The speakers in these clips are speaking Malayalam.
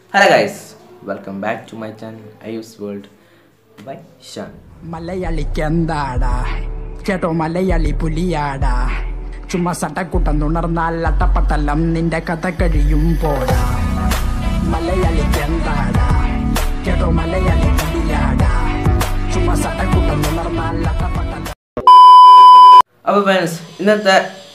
Hello guys welcome back to my channel ice world by Shan മലയാളിക്ക് എന്താടാ കേട്ടോ മലയാളി പുലിയാടാ ചുമ്മാ സട്ടക്കുട്ടം തുണർന്നാൽ അട്ടപ്പട്ടലം നിന്റെ കഥ കഴിയും പോടാ മലയാളിക്ക് എന്താടാ കേട്ടോ മലയാളി പുലിയാടാ ചുമ്മാ സട്ടക്കുട്ടം തുണർന്നാൽ അട്ടപ്പട്ടലം അപ്പോൾ ഫ്രണ്ട്സ് ഇന്നത്തെ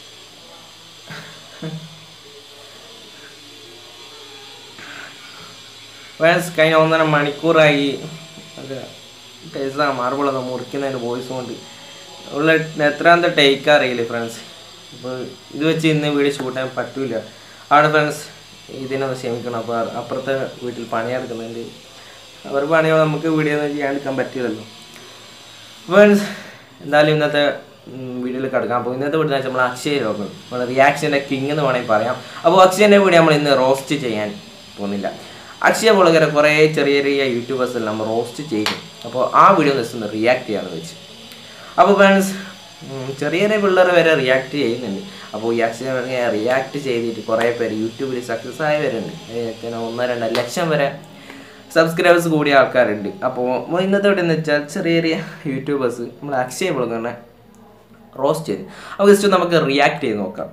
ഫ്രണ്ട്സ് കഴിഞ്ഞ ഒന്നര മണിക്കൂറായി അത് ടേസ്റ്റ് മാർബിളൊക്കെ മുറിക്കുന്നതിന് വോയിസ് കൊണ്ട് ഉള്ള എത്രാമത്തെ ടേക്ക് അറിയില്ല ഫ്രണ്ട്സ് അപ്പോൾ ഇത് വെച്ച് ഇന്ന് വീഡിയോ ഷൂട്ട് ചെയ്യാൻ പറ്റൂല അവിടെ ഫ്രണ്ട്സ് ഇതിനൊന്ന് ക്ഷമിക്കണം അപ്പോൾ അപ്പുറത്തെ വീട്ടിൽ പണിയെടുക്കുന്നുണ്ട് അവർ പണിയോ നമുക്ക് വീഡിയോ ഒന്നും ചെയ്യാണ്ടിരിക്കാൻ പറ്റില്ലല്ലോ ഫ്രണ്ട്സ് എന്തായാലും ഇന്നത്തെ വീഡിയോയിൽ കിടക്കാം അപ്പോൾ ഇന്നത്തെ വീഡിയോ നമ്മൾ അക്ഷയ രോഗം നമ്മുടെ റിയാക്ഷൻ്റെ കിങ് എന്ന് വേണമെങ്കിൽ പറയാം അപ്പോൾ അക്ഷയൻ്റെ വീഡിയോ നമ്മൾ ഇന്ന് റോസ്റ്റ് ചെയ്യാൻ പോകുന്നില്ല അക്ഷയ ബ്ലോഗറെ കുറേ ചെറിയ ചെറിയ യൂട്യൂബേഴ്സ് എല്ലാം നമ്മൾ റോസ്റ്റ് ചെയ്യും അപ്പോൾ ആ വീഡിയോ ജസ്റ്റ് ഒന്ന് റിയാക്ട് ചെയ്യാമെന്ന് വെച്ച് അപ്പോൾ ഫ്രണ്ട്സ് ചെറിയ ചെറിയ പിള്ളേർ വരെ റിയാക്ട് ചെയ്യുന്നുണ്ട് അപ്പോൾ ഈ അക്ഷയ റിയാക്ട് ചെയ്തിട്ട് കുറേ പേര് യൂട്യൂബിൽ സക്സസ് ആയവരുണ്ട് ഏഹ് ഒന്നോ രണ്ടോ ലക്ഷം വരെ സബ്സ്ക്രൈബേഴ്സ് കൂടിയ ആൾക്കാരുണ്ട് അപ്പോൾ ഇന്നത്തെ ഇവിടെ എന്ന് വെച്ചാൽ ചെറിയ ചെറിയ യൂട്യൂബേഴ്സ് നമ്മൾ അക്ഷയ ബ്ലോഗറിനെ റോസ്റ്റ് ചെയ്ത് അപ്പോൾ ജസ്റ്റ് നമുക്ക് റിയാക്ട് ചെയ്ത് നോക്കാം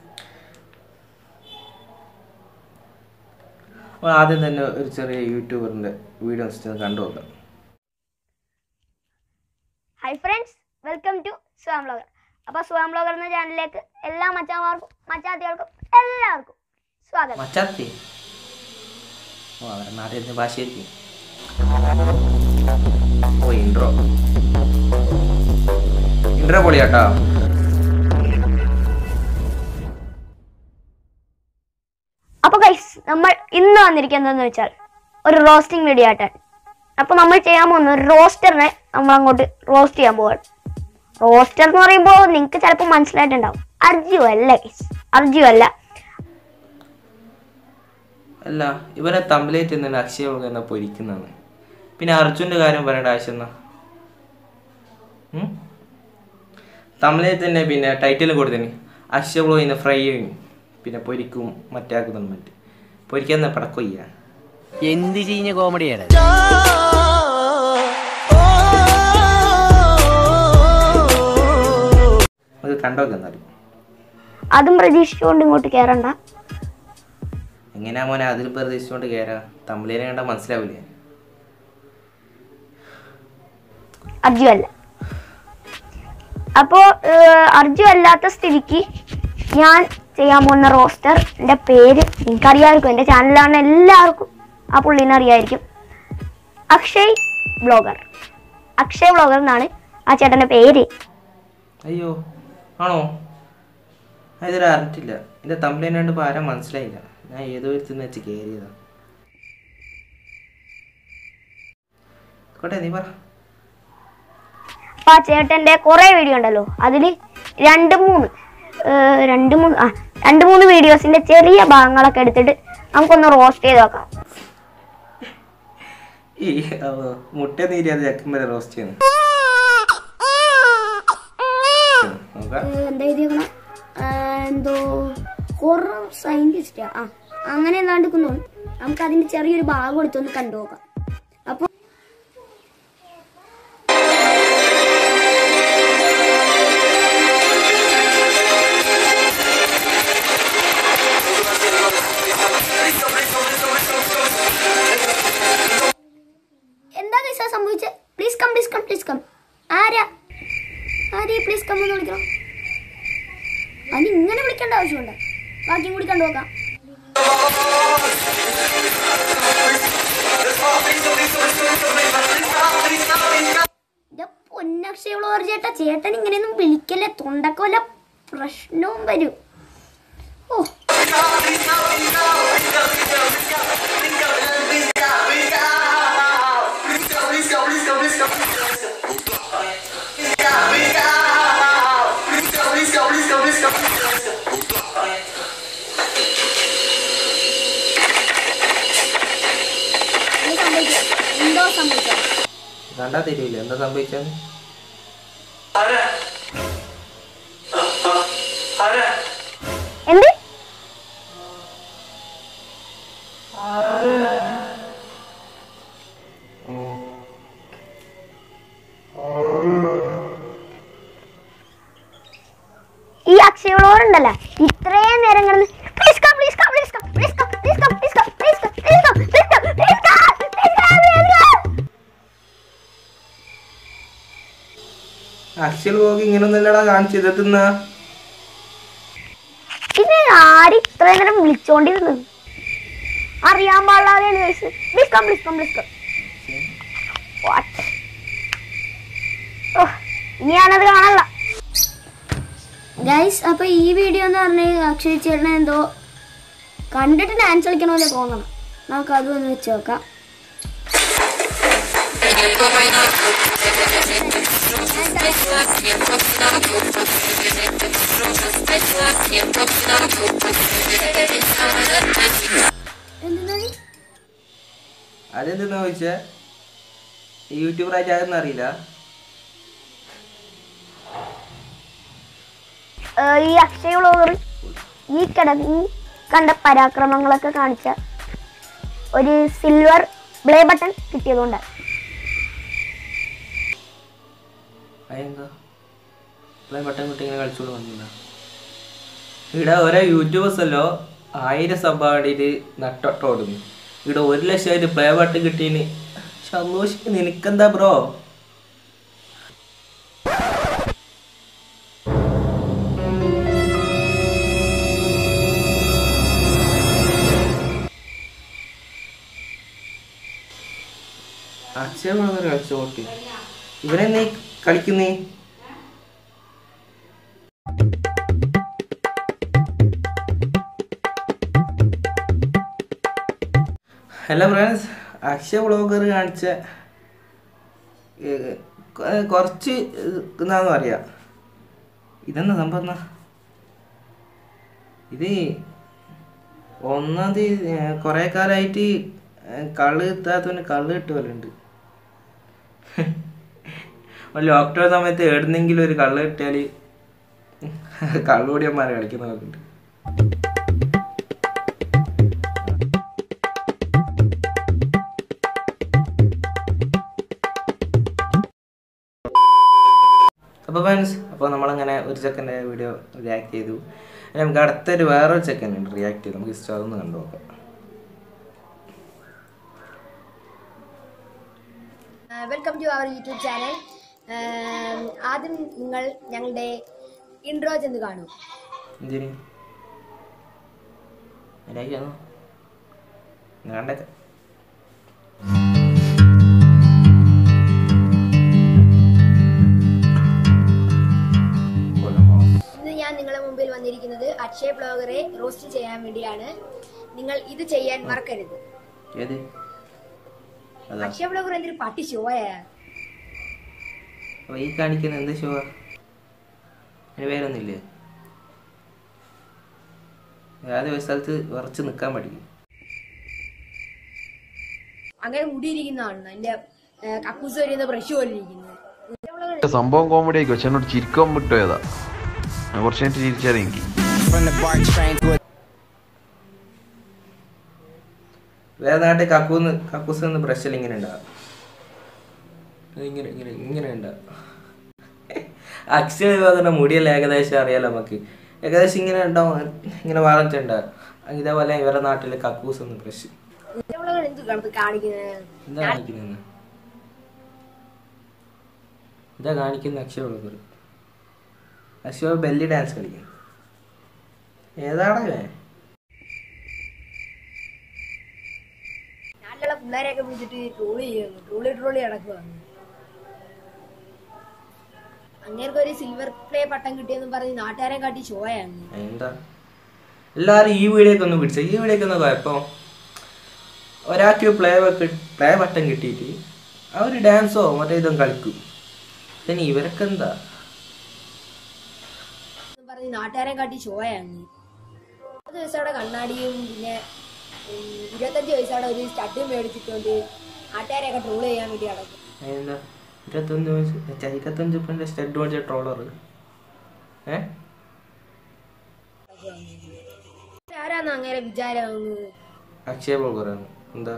അപ്പോൾ ആദ്യം തന്നെ ഒരു ചെറിയ യൂട്യൂബറിൻ്റെ വീഡിയോ ജസ്റ്റ് കണ്ടു നോക്കാം ഹായ് ഫ്രണ്ട്സ് വെൽക്കം ടു സ്വാം ബ്ലോഗർ അപ്പോൾ സ്വാം ബ്ലോഗർ എന്ന ചാനലിലേക്ക് എല്ലാ മച്ചാന്മാർക്കും മച്ചാത്തികൾക്കും എല്ലാവർക്കും സ്വാഗതം മച്ചാത്തി ഓ അവരുടെ നാട്ടിൽ ഭാഷയായിരിക്കും ഓ ഇൻട്രോ ഇൻട്രോ പൊളിയാട്ടോ അപ്പോൾ ഗൈസ് നമ്മൾ ഇന്ന് വന്നിരിക്കുന്നതെന്ന് വെച്ചാൽ ഒരു റോസ്റ്റിംഗ് വീഡിയോ ആയിട്ടാണ് അപ്പോൾ നമ്മൾ ചെയ്യാൻ പോകുന്ന ഒരു റോസ്റ്ററിനെ നമ്മൾ അങ്ങോട്ട് റോസ്റ്റ് ചെയ്യാൻ പോവാണ് റോസ്റ്റർ എന്ന് പറയുമ്പോൾ നിങ്ങൾക്ക് ചിലപ്പോൾ മനസ്സിലായിട്ടുണ്ടാവും അർജു അല്ല ഗൈസ് അർജു അല്ല അല്ല ഇവരെ തമ്മിലേറ്റ് എന്നാൽ അക്ഷയ ബ്ലോഗ് എന്നാ പൊരിക്കുന്നതാണ് പിന്നെ അർജുൻ്റെ കാര്യം പറയേണ്ട ആവശ്യം എന്നാ തമിഴിൽ തന്നെ പിന്നെ ടൈറ്റിൽ കൊടുത്തന്നെ അക്ഷയ ബ്ലോഗ് ഇന്ന് ഫ്രൈ ചെയ്യും പിന്നെ പൊരിക്കും മറ്റാക്കുന്നു മറ്റ് പൊരിക്കാൻ പടക്കൊയ്യ എന്ത് ചീഞ്ഞ കോമഡിയാണ് അത് കണ്ടോക്കെ എന്നാലും അതും പ്രതീക്ഷിച്ചുകൊണ്ട് ഇങ്ങോട്ട് കയറണ്ട എങ്ങനെയാ മോനെ അതിൽ പ്രതീക്ഷിച്ചുകൊണ്ട് കയറാ തമിഴിനെ കണ്ടാൽ മനസ്സിലാവില്ലേ അർജു അല്ല അപ്പോ അർജു അല്ലാത്ത സ്ഥിതിക്ക് ഞാൻ ചെയ്യാൻ പോകുന്ന റോസ്റ്റർ എൻ്റെ പേര് എനിക്കറിയാമായിരിക്കും എൻ്റെ ചാനലാണ് എല്ലാവർക്കും ആ പുള്ളീനെ അറിയായിരിക്കും അക്ഷയ് ബ്ലോഗർ അക്ഷയ് ബ്ലോഗർ എന്നാണ് ആ ചേട്ടൻ്റെ പേര് അയ്യോ ആണോ ഞാൻ ഇതുവരെ അറിഞ്ഞിട്ടില്ല എൻ്റെ തമിഴിനെ കണ്ട് ഇപ്പോൾ ആരും മനസ്സിലായില്ല ഞാൻ ഏതോ ഒരുത്തുനിന്ന് വെച്ച് കയറിയതാ കോട്ടെ നീ പറ അപ്പോൾ ആ ചേട്ടൻ്റെ കുറേ വീഡിയോ ഉണ്ടല്ലോ അതിൽ രണ്ട് മൂന്ന് ഏർ, രണ്ട് മൂന്ന് ആ രണ്ട് മൂന്ന് വീഡിയോസിൻ്റെ ചെറിയ ഭാഗങ്ങളൊക്കെ എടുത്തിട്ട് നമുക്കൊന്ന് റോസ്റ്റ് ചെയ്ത് നോക്കാം ഈ അവ, മുട്ട നീരി അത് ചക്കും വരെ റോസ്റ്റ് ചെയ്യുന്നു നോക്കാം എന്താ എഴുതിയേക്കണം എന്തോ ഹൊറർ സയന്റിസ്റ്റ് ആ അങ്ങനെ എന്താണ്ട് നമുക്ക് അതിന്റെ ചെറിയൊരു ഭാഗം എടുത്തൊന്ന് കണ്ടു നോക്കാം അപ്പൊ എന്താ കൈസ സംഭവിച്ചേ please come please come please come ആരാ ആരെ പ്ലീസ് കം എന്ന് വിളിക്കണം അതിന് ഇങ്ങനെ വിളിക്കേണ്ട ആവശ്യമുണ്ട് ബാക്കിയും കൂടി കണ്ടു നോക്കാം ഇന്റെ പൊന്നക്ഷയുള്ള ചേട്ടാ ചേട്ടൻ ഇങ്ങനെയൊന്നും വിളിക്കല്ലേ തൊണ്ടക്ക് വല്ല പ്രശ്നവും വരും ഓ എന്ത് സംഭവിച്ചു എന്തോ സംഭവിച്ചോ കണ്ടാ തരില്ല എന്താ സംഭവിച്ചത് എന്ത് ഉണ്ടല്ലോ ഇത്രയും നേരം കിടന്ന് please come please come please come please come please come please come please come please come please come please come please come അക്ഷൽ പോകി ഇങ്ങനൊന്നല്ലടാ കാണിച്ചു ഇതെത്തുന്ന ഇത് ആര് ഇത്രയും നേരം വിളിച്ചോണ്ടിരുന്നത് അറിയാൻ പാടില്ലാതെയാണ് guys please come please come please come what ഇനി ഞാനത് കാണല്ല ഗൈസ് അപ്പൊ ഈ വീഡിയോ എന്ന് പറഞ്ഞാൽ അക്ഷയ് ചേട്ടനെ എന്തോ കണ്ടിട്ട് ഡാൻസ് കളിക്കണ പോലെ തോന്നണം നമുക്ക് അതും ഒന്ന് വെച്ച് നോക്കാം എന്തിനാണ് അതെന്തെന്നാ ചോദിച്ചേ യൂട്യൂബറായിട്ട് അതൊന്നും അറിയില്ല ഏഹ് ഈ അക്ഷയ വ്ളോഗർ ഈ കട ഈ കണ്ട പരാക്രമങ്ങളൊക്കെ കാണിച്ച ഒരു സിൽവർ ബ്ലേ ബട്ടൺ കിട്ടിയതുകൊണ്ട് അതെന്താ ഇപ്പോഴും പട്ടം കുട്ടി ഇങ്ങനെ കളിച്ചോണ്ട് വന്നില്ല ഇവിടെ ഓരോ യൂട്യൂബേഴ്സ് അല്ലോ ആയിരം സബ്ബാടിയിൽ നട്ടോടുന്നു ഇവിടെ ഒരു ലക്ഷമായിട്ട് പ്ലേ ബട്ടൺ കിട്ടീന് സന്തോഷിക്ക് നിനക്കെന്താ ബ്രോ അച്ഛൻ കളിച്ചോട്ട് ഇവരെന്നീ കളിക്കുന്നേ ഹലോ ഫ്രണ്ട്സ് അക്ഷയ ബ്ലോഗർ കാണിച്ച ഏഹ്, കൊ- കുറച്ച് എന്നാന്ന് പറയാ ഇതെന്നാ സംഭവം എന്നാ? ഇത് ഒന്നാമത് കുറേ കാലമായിട്ട് കള്ള് കിട്ടാത്തവന് കള്ള് കിട്ടുമല്ലുണ്ട് ലോക്ക്ഡൗൺ സമയത്ത് എവിടുന്നെങ്കിലും ഒരു കള്ള് കിട്ടിയാൽ കള്ളുകൂടിയന്മാരെ കളിക്കുന്നവർക്കുണ്ട് അപ്പോൾ ഫ്രണ്ട്സ് അപ്പോൾ നമ്മളങ്ങനെ ഒരു സെക്കൻഡ് വീഡിയോ റിയാക്ട് ചെയ്തു ഇനി നമുക്ക് അടുത്തൊരു വേറൊരു സെക്കൻഡ് ഉണ്ട് റിയാക്ട് ചെയ്ത് നമുക്ക് ഇഷ്ടം അതൊന്ന് കണ്ടു നോക്കാം welcome to our YouTube channel ആദ്യം നിങ്ങൾ ഞങ്ങളുടെ ഇൻട്രോ ചെന്ന് കാണൂ എന്തിന് അതിനായിക്കാണോ കണ്ടേക്കാം ഇന്ന് ഞാൻ നിങ്ങളുടെ മുമ്പിൽ വന്നിരിക്കുന്നത് അക്ഷയ ബ്ലോഗറെ റോസ്റ്റ് ചെയ്യാൻ വേണ്ടിയാണ് നിങ്ങൾ ഇത് ചെയ്യാൻ മറക്കരുത് ഏത് അതാ അക്ഷയ ബ്ലോഗർ എന്തൊരു പട്ടി ഷോയാ അപ്പോൾ ഈ കാണിക്കുന്ന എന്ത് ഷോ അതിന് പേരൊന്നുമില്ലേ ആദ്യം ഒരു സ്ഥലത്ത് ഉറച്ച് നിൽക്കാൻ പഠിക്കും അങ്ങനെ മുടിയിരിക്കുന്നതാണ് എന്റെ കക്കൂസ് വരുന്ന ബ്രഷ് പോലെ ഇരിക്കുന്നത് സംഭവം കോമഡി ആയിക്കോ പക്ഷെ എന്നോട് ചിരിക്കാൻ വിട്ടുപോയതാ ഞാൻ കുറച്ച് കഴിഞ്ഞിട്ട് ചിരിച്ചാൽ എനിക്ക് വേറെ നാട്ടിൽ കക്കൂന്ന് കക്കൂസ് നിന്ന് ബ്രഷിൽ ഇങ്ങനെ ഉണ്ടാകും ഇങ്ങനെ ഇങ്ങനെ ഇങ്ങനെ ഉണ്ടാകും അക്ഷയ വിഭാഗത്തിന്റെ മുടിയല്ല ഏകദേശം അറിയാലോ നമുക്ക് ഏകദേശം ഇങ്ങനെ ഉണ്ടാവും ഇങ്ങനെ വളർന്നിട്ടുണ്ടാകും ഇതേപോലെ ഇവരുടെ നാട്ടിൽ കക്കൂസ് എന്ന് ബ്രഷ് അക്ഷയ ബ്ലോഗർ എന്ത് കണക്ക് കാണിക്കുന്നത് എന്താ കാണിക്കുന്നത് ഇതാ കാണിക്കുന്ന അക്ഷയ വിളവർ അക്ഷയ ബെല്ലി ഡാൻസ് കളിക്കുന്നു ഏതാടാ ഇവൻ? നാട്ടിലുള്ള പിള്ളേരെയൊക്കെ വിളിച്ചിട്ട് ട്രോളി ചെയ്യുന്നു ട്രോളി ട്രോളി നടക്കുവാണ് അങ്ങേർക്ക് ഒരു സിൽവർ പ്ലേ പട്ടം കിട്ടിയെന്ന് പറഞ്ഞ് നാട്ടുകാരെ കാട്ടി ഷോയാണ് എന്താ എല്ലാവരും ഈ വീഡിയോക്ക് ഒന്ന് പിടിച്ച ഈ വീഡിയോക്ക് ഒന്ന് കുഴപ്പം ഒരാൾക്ക് പ്ലേ പ്ലേ ബട്ടൺ കിട്ടിയിട്ട് അവർ ഡാൻസോ മറ്റേ ഇതും കളിക്കും പിന്നെ ഇവരൊക്കെ എന്താ എന്ന് പറഞ്ഞ് നാട്ടുകാരെ കാട്ടി ഷോയാണ് പത്ത് വയസ്സോടെ കണ്ണാടിയും പിന്നെ ഉം, ഇരുപത്തഞ്ച് വയസ്സോടെ ഒരു സ്റ്റഡും മേടിച്ചിട്ടുണ്ട് നാട്ടുകാരെയൊക്കെ ട്രോൾ ചെയ്യാൻ വേണ്ടി നടക്കും എന്താ ഇരുപത്തഞ്ച് വയസ്സ് ഛെ, ഇരുപത്തഞ്ച് ഇപ്പം സ്റ്റഡ് മേടിച്ച ട്രോളർ ഏ ആരാന്ന് അങ്ങനെ വിചാരം അക്ഷയ ബ്ലോഗറാണ് എന്താ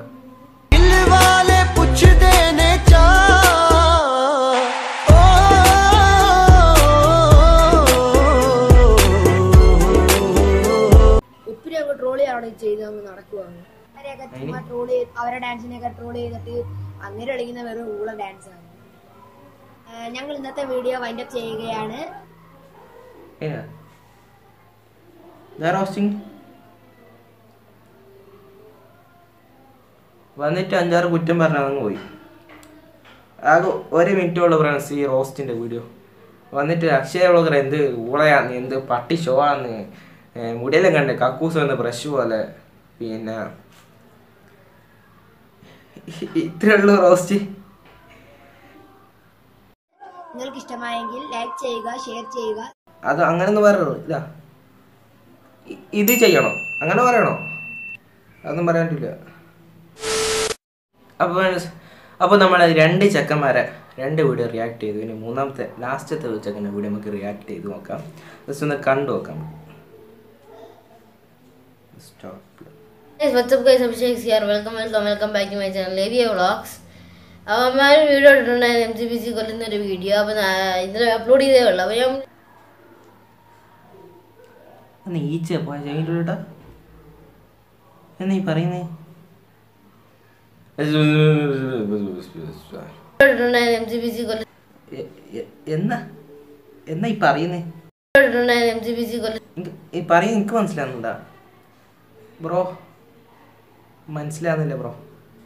നാട്ടുകാരെയൊക്കെ ചുമ്മാ ട്രോൾ ചെയ്ത് അവരെ ഡാൻസിനെയൊക്കെ ട്രോൾ ചെയ്തിട്ട് അങ്ങനെ കളിക്കുന്ന വെറും ഊള ഡാൻസ് ആണ് ഏഹ് ഞങ്ങൾ ഇന്നത്തെ വീഡിയോ വൈൻഡപ്പ് ചെയ്യുകയാണ് ഏനാ ഇതാ റോസ്റ്റിംഗ് വന്നിട്ട് അഞ്ചാറ് കുറ്റം പറഞ്ഞങ്ങ് പോയി ആകെ ഒരു മിനിറ്റുള്ള ഫ്രണ്ട്സ് ഈ റോസ്റ്റിൻ്റെ വീഡിയോ വന്നിട്ട് അക്ഷയ വ്ളോഗർ എന്ത് ഊളയാന്ന് എന്ത് പട്ടി ഷോ ആന്ന് ഏർ മുടിയെല്ലാം കണ്ട് കക്കൂസ് വന്ന് ബ്രഷ് പോലെ പിന്നെ ഇത്രേ ഉള്ളൂ റോസ്റ്റ് നിങ്ങൾക്ക് ഇഷ്ടമായെങ്കിൽ ലൈക്ക് ചെയ്യുക ഷെയർ ചെയ്യുക അത് അങ്ങനെ ഒന്ന് പറയണോ ഇതാ ഇ- ഇത് ചെയ്യണോ അങ്ങനെ പറയണോ അതൊന്നും പറയാൻ പറ്റില്ല അപ്പോൾ അപ്പോൾ നമ്മൾ രണ്ട് ചെക്കന്മാരെ രണ്ട് വീഡിയോ റിയാക്ട് ചെയ്തു ഇനി മൂന്നാമത്തെ ലാസ്റ്റത്തെ ചെക്കൻ്റെ വീഡിയോ നമുക്ക് റിയാക്ട് ചെയ്ത് നോക്കാം ജസ്റ്റ് ഒന്ന് കണ്ടു നോക്കാം stop Guys, what's up guys? Abhishek here. Welcome, welcome, welcome back to my channel, Area Vlogs. അപ്പോൾ അമ്മ ഒരു വീഡിയോ ഇട്ടിട്ടുണ്ടായിരുന്നു എം സി ബി സി കൊല്ലുന്ന ഒരു വീഡിയോ അപ്പോൾ ഇന്നലെ അപ്ലോഡ് ചെയ്തേ ഉള്ളൂ അപ്പോൾ ഞാൻ ഒന്ന് ഈച്ച പോയ ചെയ്തിട്ടാ എന്നീ പറയുന്നേ ഇട്ടിട്ടുണ്ടായിരുന്നു എം സി ബി സി കൊല്ലുന്ന എ- എ- എന്നാ എന്നാ ഈ പറയുന്നേ ഇട്ടിട്ടുണ്ടായിരുന്നു എം സി ബി സി കൊല്ലുന്ന എനിക്ക് ഈ പറയുന്നത് എനിക്ക് മനസ്സിലാവുന്നുണ്ടാ ബ്രോ മനസ്സിലാവുന്നില്ല ബ്രോ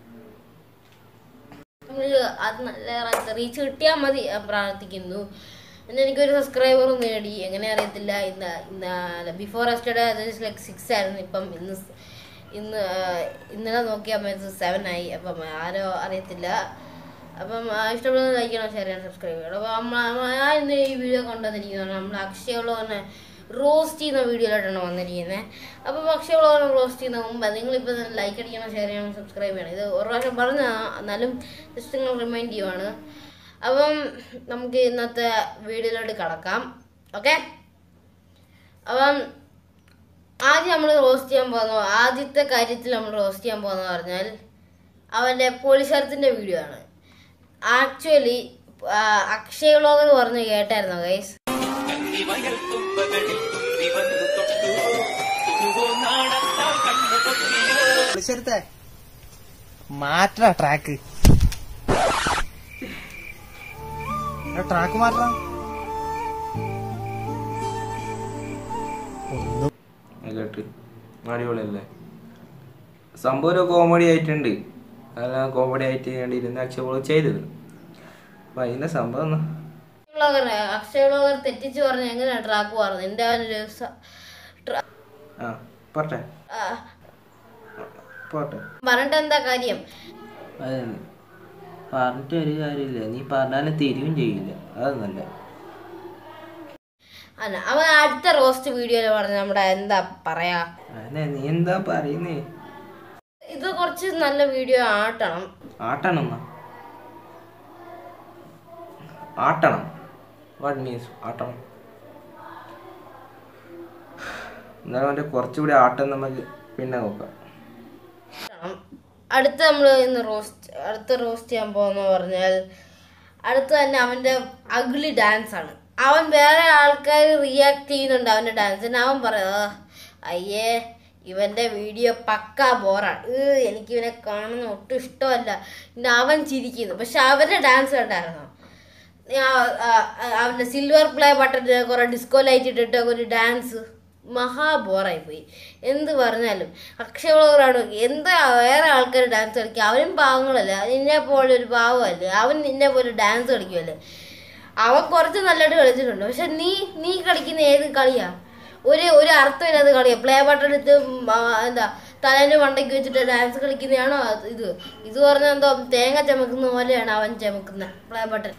നമ്മള് അത് നല്ല റീച്ച് കിട്ടിയാൽ മതി ഞാൻ പ്രാർത്ഥിക്കുന്നു പിന്നെ എനിക്കൊരു സബ്സ്ക്രൈബറും നേടി എങ്ങനെ അറിയത്തില്ല ഇന്ന് ഇന്ന് ബിഫോർ എസ്റ്റഡേ അത് ലൈക്ക് സിക്സ് ആയിരുന്നു ഇപ്പം ഇന്ന് സ് ഇന്ന് ആ, ഇന്നലെ നോക്കിയ സമയത്ത് സെവൻ ആയി അപ്പം ആരോ അറിയത്തില്ല അപ്പം ആ, ഇഷ്ടപ്പെടുന്ന ലൈക്ക് ചെയ്യണം ഷെയർ ചെയ്യണം സബ്സ്ക്രൈബ് ചെയ്യണം അപ്പം നമ്മ- ഞാൻ ഇന്ന് ഈ വീഡിയോ കൊണ്ടുവന്നിരിക്കുന്നത് നമ്മൾ അക്ഷയുള്ള തന്നെ റോസ്റ്റ് ചെയ്യുന്ന വീഡിയോയിലായിട്ടാണ് വന്നിരിക്കുന്നത് അപ്പം അക്ഷയുള്ള റോസ്റ്റ് ചെയ്യുന്ന മുമ്പ് നിങ്ങളിപ്പോൾ ലൈക്ക് അടിക്കണം ഷെയർ ചെയ്യണം സബ്സ്ക്രൈബ് ചെയ്യണം ഇത് ഒരു പ്രാവശ്യം പറഞ്ഞ എന്നാലും ജസ്റ്റ് നിങ്ങൾ റിമൈൻഡ് ചെയ്യുവാണ് അപ്പം നമുക്ക് ഇന്നത്തെ വീഡിയോയിലോട്ട് കടക്കാം ഓക്കെ അപ്പം ആദ്യം നമ്മൾ റോസ്റ്റ് ചെയ്യാൻ പോകുന്ന ആദ്യത്തെ കാര്യത്തിൽ നമ്മൾ റോസ്റ്റ് ചെയ്യാൻ പോകുന്ന പറഞ്ഞാൽ അവൻ്റെ പോലീസരത്തിൻ്റെ വീഡിയോ ആണ് ആക്ച്വലി അക്ഷയ് വ്ളോഗ് എന്ന് പറഞ്ഞ് കേട്ടായിരുന്നോ ഗൈസ് മാറ്റ ട്രാക്ക് ട്രാക്ക് മാറ്റണം കേട്ട് അടിപൊളിയല്ലേ സംഭവം ഒരു കോമഡി ആയിട്ടുണ്ട് അതെല്ലാം കോമഡി ആയിട്ട് വേണ്ടി ഇരുന്ന് അക്ഷയപ്പോൾ ചെയ്തത് അപ്പം അതിൻ്റെ സംഭവം എന്നാ വ്ളോഗർ അക്ഷയ് വ്ളോഗർ തെറ്റിച്ച് പറഞ്ഞ് എങ്ങനെയാണ് ട്രാക്ക് പറഞ്ഞത് എൻ്റെ ആ ഒരു സ- ട്ര- ആ പോട്ടെ ആ, പോട്ടെ പറഞ്ഞിട്ട് എന്താ കാര്യം അതെ പറഞ്ഞിട്ട് ഒരു കാര്യമില്ല നീ പറഞ്ഞാലും തിരിയും ചെയ്യില്ല അത് നല്ല അല്ല അവൻ അടുത്ത റോസ്റ്റ് വീഡിയോയിൽ പറഞ്ഞ നമ്മുടെ എന്താ പറയാ അതെ നീ എന്താ പറയുന്നേ ഇത് കുറച്ച് നല്ല വീഡിയോ ആട്ടണം ആട്ടണം എന്നാ ആട്ടണം വാട്ട് മീൻസ് ആട്ടണം എന്നാലും അവൻ്റെ കുറച്ചുകൂടി ആട്ടം നമുക്ക് പിന്നെ നോക്കാം ആട്ടണം. അടുത്ത നമ്മൾ ഇന്ന് റോസ്റ്റ് അടുത്ത റോസ്റ്റ് ചെയ്യാൻ പോകുന്ന പറഞ്ഞാൽ അടുത്ത തന്നെ അവൻ്റെ അഗ്ലി ഡാൻസ് ആണ് അവൻ വേറെ ആൾക്കാർ റിയാക്ട് ചെയ്യുന്നുണ്ട് അവൻ്റെ ഡാൻസിന് അവൻ പറയാ അയ്യേ ഇവന്റെ വീഡിയോ പക്കാ ബോറാണ് ഏ എനിക്ക് ഇവനെ കാണുന്ന ഒട്ടും ഇഷ്ടമല്ല പിന്നെ അവൻ ചിരിക്കുന്നു പക്ഷെ അവരുടെ ഡാൻസ് കണ്ടായിരുന്നോ ആ- ആ- ആ- അവന്റെ സിൽവർ പ്ലേ ബട്ടൺ കുറെ ഡിസ്കോ ലൈറ്റ് ഇട്ടിട്ട് ഒരു ഡാൻസ് മഹാ ബോറായി പോയി എന്ത് പറഞ്ഞാലും അക്ഷയവളവരാണ് എന്താ വേറെ ആൾക്കാർ ഡാൻസ് കളിക്കുക അവനും പാവങ്ങളല്ല നിന്നെ പോലെ ഒരു പാവമല്ലേ അവൻ നിന്നെ പോലെ ഡാൻസ് കളിക്കുമല്ലേ അവൻ കുറച്ച് നല്ലതായിട്ട് കളിച്ചിട്ടുണ്ട് പക്ഷെ നീ നീ കളിക്കുന്ന ഏത് കളിയാ ഒരു ഒരു അർത്ഥമില്ലാത്ത കളിയാ പ്ലേ ബട്ടൺ എടുത്ത് ഉം, ആ, എന്താ തലേന്റെ മണ്ടയ്ക്ക് വെച്ചിട്ട് ഡാൻസ് കളിക്കുന്നതാണോ അത് ഇത് ഇത് പറഞ്ഞാൽ എന്തോ തേങ്ങ ചമക്കുന്ന പോലെയാണ് അവൻ ചമക്കുന്ന പ്ലേ ബട്ടൺ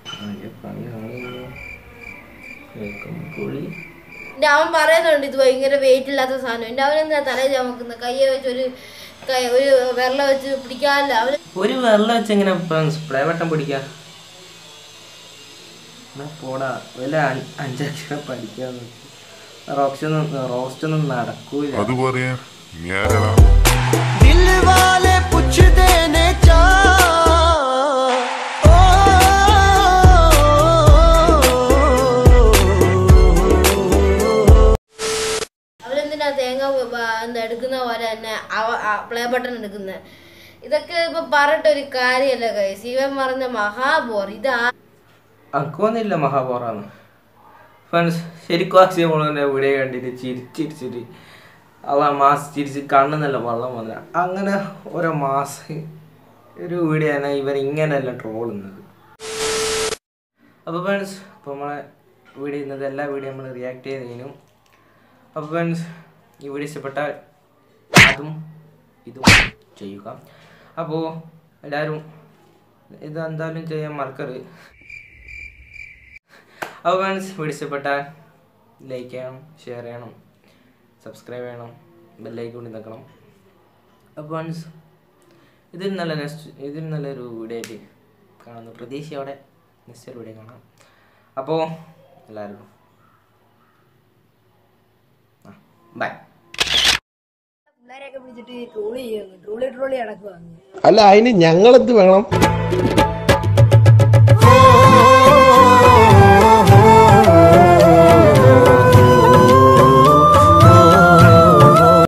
കുളി എന്റെ അവൻ പറയുന്നുണ്ട് ഇത് ഭയങ്കര വെയിറ്റ് ഇല്ലാത്ത സാധനം എന്റെ അവൻ എന്താ തലയിൽ ചമക്കുന്ന കയ്യെ വെച്ച് ഒരു കൈ ഒരു വിരല വെച്ച് പിടിക്കാനില്ല അവന് ഒരു വെള്ളം വെച്ച് എങ്ങനെ സ്പ്രേ വട്ടം പിടിക്കുക എന്നാ പോടാ വല്ല അ- അഞ്ചക്ഷരം പഠിക്കാന്ന് റോസ്റ്റ് ഒന്നും റോസ്റ്റ് ഒന്നും നടക്കൂല അത് പറയാൻ ഞാനടാ दिल वाले पूछते ने चा അവനെന്തിനാ തേങ്ങ വ- വ- എന്താ എടുക്കുന്ന പോലെ തന്നെ അവ പ്ലേ ബട്ടൺ എടുക്കുന്നത് ഇതൊക്കെ ഇപ്പൊ പറഞ്ഞിട്ട് ഒരു കാര്യമല്ല കൈസ് ഇവൻ പറഞ്ഞ മഹാബോർ ഇത് ആ- അനക്കൊന്നുമില്ല മഹാപോറാന്ന് ഫ്രണ്ട്സ് ശരിക്കും അക്ഷയ മോളെ വീഡിയോ കണ്ടിട്ട് ചിരിച്ചിരിച്ചിട്ട് അവ മാസ് ചിരിച്ച് കണ്ണെന്നല്ല വെള്ളം വന്നില്ല അങ്ങനെ ഓരോ മാസ് ഒരു വീഡിയോ ആണ് ഇവർ ഇങ്ങനെയല്ല ട്രോളുന്നത് അപ്പോൾ ഫ്രണ്ട്സ് ഇപ്പോൾ നമ്മളെ വീഡിയോ ഇന്നത് എല്ലാ വീഡിയോ നമ്മൾ റിയാക്ട് ചെയ്തതിനും അപ്പോൾ ഫ്രണ്ട്സ് ഈ വീഡിയോ ഇഷ്ടപ്പെട്ടാൽ അതും ഇതും ചെയ്യുക അപ്പോൾ എല്ലാവരും ഇത് എന്തായാലും ചെയ്യാൻ മറക്കരുത് അപ്പോൾ ഫ്രണ്ട്സ് വീഡിയോ ഇഷ്ടപ്പെട്ടാൽ ലൈക്ക് ചെയ്യണം ഷെയർ ചെയ്യണം സബ്സ്ക്രൈബ് ചെയ്യണം ബെല്ലൈക്ക് കൊണ്ട് നിൽക്കണം അപ്പോൾ ഫ്രണ്ട്സ് ഇതിൽ നല്ല നെക്സ്റ്റ് ഇതിൽ നല്ലൊരു വീഡിയോ ആയിട്ട് കാണുന്നു പ്രതീക്ഷയോടെ നെക്സ്റ്റ് വീഡിയോ കാണാം അപ്പോൾ എല്ലാവരും ആ ബൈ പിള്ളേരെയൊക്കെ പിടിച്ചിട്ട് ട്രോളി ചെയ്യുന്നു ട്രോളി ട്രോളി നടക്കുവാങ്ങ് അല്ല അതിന് ഞങ്ങളെന്ത് വേണം